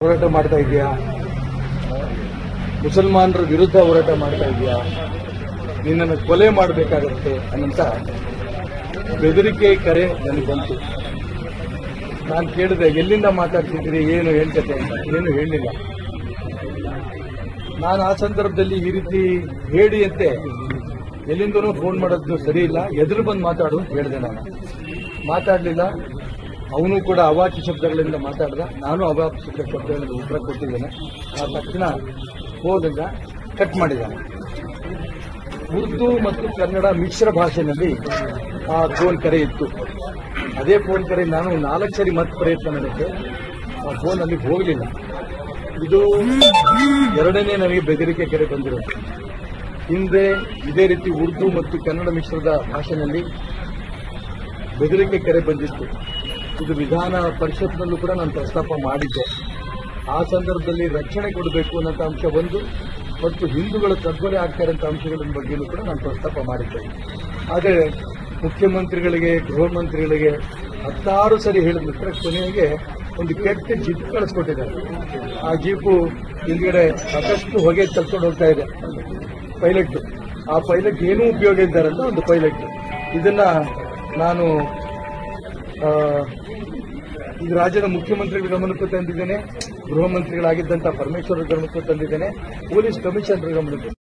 ಹೋರಾಟ ಮಾಡ್ತಾ ಇದೆಯಾ ಮುಸಲ್ಮಾನರ ವಿರುದ್ಧ ಹೋರಾಟ ಮಾಡ್ತಾ ಇದೆಯಾ ನಿನ್ನನ್ನು ಕೊಲೆ ಮಾಡಬೇಕಾಗತ್ತೆ ಅನ್ನಂತ ಬೆದರಿಕೆ ಕರೆ ನನಗೆ ಬಂತು ನಾನು ಕೇಳಿದೆ ಎಲ್ಲಿಂದ ಮಾತಾಡ್ತಿದ್ದೀರಿ ಏನು ಹೇಳ್ತತೆ ಅಂತ ಏನು ಹೇಳಲಿಲ್ಲ ನಾನು ಆ ಸಂದರ್ಭದಲ್ಲಿ ಈ ರೀತಿ ಹೇಳಿ ಅಂತೆ ಎಲ್ಲಿಂದನೂ ಫೋನ್ ಮಾಡೋದು ಸರಿ ಇಲ್ಲ ಎದುರು ಬಂದು ಮಾತಾಡು ಅಂತ ಹೇಳಿದೆ ನಾನು ಮಾತಾಡಲಿಲ್ಲ ಅವನು ಕೂಡ ಅವಾಚ್ಯ ಶಬ್ದಗಳಿಂದ ಮಾತಾಡ್ದ ನಾನು ಅವಾಚ್ಯ ಶಬ್ದಗಳಿಂದ ಉತ್ತರ ಕೊಟ್ಟಿದ್ದೇನೆ ಆ ತಕ್ಷಣ ಫೋನಿಂದ ಕಟ್ ಮಾಡಿದ್ದಾನೆ ಉರ್ದು ಮತ್ತು ಕನ್ನಡ ಮಿಶ್ರ ಭಾಷೆಯಲ್ಲಿ ಆ ಫೋನ್ ಕರೆ ಇತ್ತು ಅದೇ ಫೋನ್ ಕರೆ ನಾನು ನಾಲ್ಕು ಸರಿ ಮತ್ತೆ ಪ್ರಯತ್ನ ಮಾಡಿದ್ದೆ ಆ ಫೋನ್ ಅಲ್ಲಿ ಹೋಗಲಿಲ್ಲ ಇದು ಎರಡನೇ ನನಗೆ ಬೆದರಿಕೆ ಕರೆ ಬಂದಿರೋದು ಹಿಂದೆ ಇದೇ ರೀತಿ ಉರ್ದು ಮತ್ತು ಕನ್ನಡ ಮಿಶ್ರದ ಭಾಷೆಯಲ್ಲಿ ಬೆದರಿಕೆ ಕರೆ ಬಂದಿತ್ತು ಇದು ವಿಧಾನ ಪರಿಷತ್ನಲ್ಲೂ ಕೂಡ ನಾನು ಪ್ರಸ್ತಾಪ ಮಾಡಿದ್ದೆ ಆ ಸಂದರ್ಭದಲ್ಲಿ ರಕ್ಷಣೆ ಕೊಡಬೇಕು ಅನ್ನೋ ಅಂಶ ಒಂದು ಮತ್ತು ಹಿಂದೂಗಳು ಕಗ್ಗೊಲೆ ಆಗ್ತಾರೆ ಅಂತ ಅಂಶಗಳ ಬಗ್ಗೆಯೂ ಕೂಡ ನಾನು ಪ್ರಸ್ತಾಪ ಮಾಡಿದ್ದೆ ಆದರೆ ಮುಖ್ಯಮಂತ್ರಿಗಳಿಗೆ ಗೃಹ ಮಂತ್ರಿಗಳಿಗೆ ಹತ್ತಾರು ಸರಿ ಹೇಳಿದ ನಂತರ ಕೊನೆಗೆ ಒಂದು ಕೆಟ್ಟ ಜೀಪ್ ಕಳಿಸ್ಕೊಟ್ಟಿದ್ದಾರೆ ಆ ಜೀಪು ಹಿಂದ್ಗಡೆ ಸಾಕಷ್ಟು ಹೊಗೆ ತಳ್ಕೊಂಡು ಹೋಗ್ತಾ ಇದೆ ಪೈಲಟ್ ಆ ಪೈಲಟ್ ಏನೂ ಉಪಯೋಗ ಇದ್ದಾರೆ ಅಂತ ಒಂದು ಪೈಲಟ್ ಇದನ್ನ ನಾನು ಆ, ಇದು ರಾಜ್ಯದ ಮುಖ್ಯಮಂತ್ರಿಗಳ ಗಮನಕ್ಕೂ ತಂದಿದ್ದೇನೆ ಗೃಹ ಮಂತ್ರಿಗಳಾಗಿದ್ದಂಥ ಪರಮೇಶ್ವರ ಗಮನಕ್ಕೂ ತಂದಿದ್ದೇನೆ ಪೊಲೀಸ್ ಕಮಿಷನರ್ ಗಮನಕ್ಕೂ